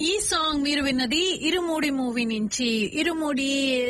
ఈ సాంగ్ మీరు విన్నది ఇరుముడి మూవీ నుంచి Irumudi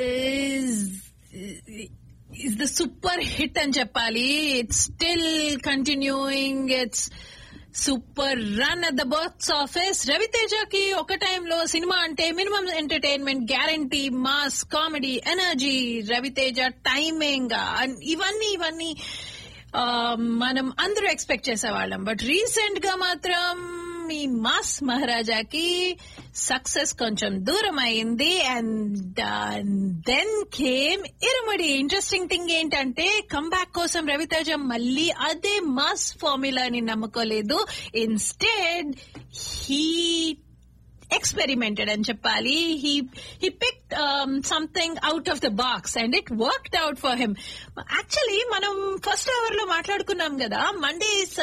is the super hit అని చెప్పాలి it's still continuing it's super run at the box office రవితేజకి ఒక టైంలో సినిమా అంటే minimum entertainment guarantee mass comedy energy Ravi Teja timing ఇవన్నీ ఇవన్నీ ఆ, మనం అందరూ ఎక్స్పెక్ట్ చేసేవాళ్ళం బట్ రీసెంట్ గా మాత్రం ఈ మాస్ మహారాజాకి సక్సెస్ కొంచెం దూరం అయింది and then came Irumudi interesting thing ఏంటంటే కంబ్యాక్ కోసం రవితేజ మళ్ళీ అదే మాస్ ఫార్ములాని నమ్ముకోలేదు ఇన్స్టెడ్ హీ experimented అని చెప్పాలి he he picked um, something out of the box and it worked out for him actually మనం ఫస్ట్ అవర్ లో మాట్లాడుకున్నాం కదా మండేస్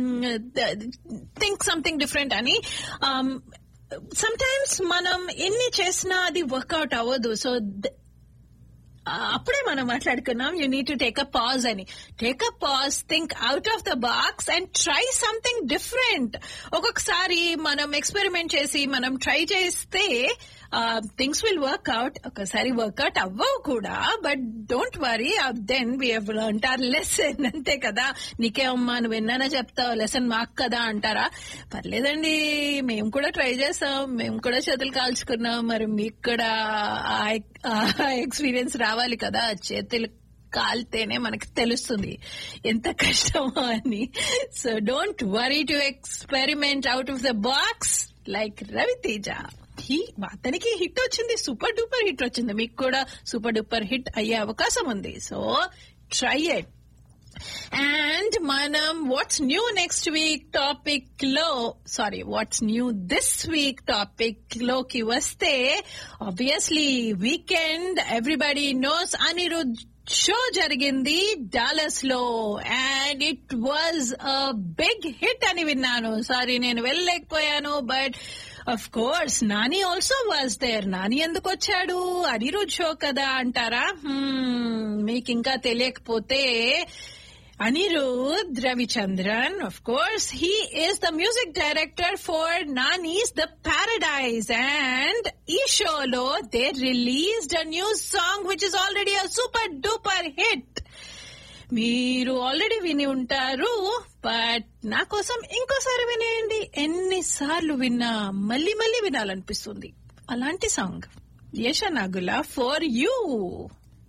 థింక్ సంథింగ్ డిఫరెంట్ అని సమ్ టైమ్స్ మనం ఎన్ని చేసినా అది వర్కౌట్ అవ్వదు సో అప్పుడే మనం మాట్లాడుకున్నాం you need to take a pause అని take a pause think out of the box and try something different ఒక్కొక్కసారి మనం ఎక్స్పెరిమెంట్ చేసి మనం ట్రై చేస్తే థింగ్స్ విల్ వర్క్ అవుట్ ఒకసారి వర్కౌట్ అవ్వవు కూడా but don't worry then we learn our lesson అంతే కదా నీకేమమ్మా నువ్వు ఎన్నైనా చెప్తావు లెసన్ మాకు కదా అంటారా పర్లేదండి మేము కూడా ట్రై చేస్తాం మేము కూడా చేతులు కాల్చుకున్నాం మరి మీకు కూడా ఆ ఎక్స్పీరియన్స్ రావాలి కదా చేతులు కాల్తేనే మనకి తెలుస్తుంది ఎంత కష్టమో అని so don't worry to experiment out of the box like Ravi Teja he అతనికి హిట్ వచ్చింది సూపర్ డూపర్ హిట్ వచ్చింది మీకు కూడా సూపర్ డూపర్ హిట్ అయ్యే అవకాశం ఉంది సో ట్రై ఇట్ అండ్ మనం what's new next week topic లో sorry what's new this week topic లోకి వస్తే obviously weekend everybody knows Anirudh show జరిగింది డాలస్ లో and it was a big hit అని విన్నాను సారీ నేను వెళ్ళలేకపోయాను but of course Nani also was there Nani ఎందుకు వచ్చాడు అనిరుద్ షో కదా అంటారా మీకు ఇంకా తెలియకపోతే Anirudh Ravichandran, of course, he is the music director for Nani's The Paradise and Isholo, they released a new song which is already a super duper hit. మీరు already విని ఉంటారు బట్ నా కోసం ఇంకోసారి వినేయండి ఎన్నిసార్లు విన్నా మళ్ళీ మళ్ళీ వినాలనిపిస్తుంది అలాంటి సాంగ్ యశ నాగుల ఫర్ యూ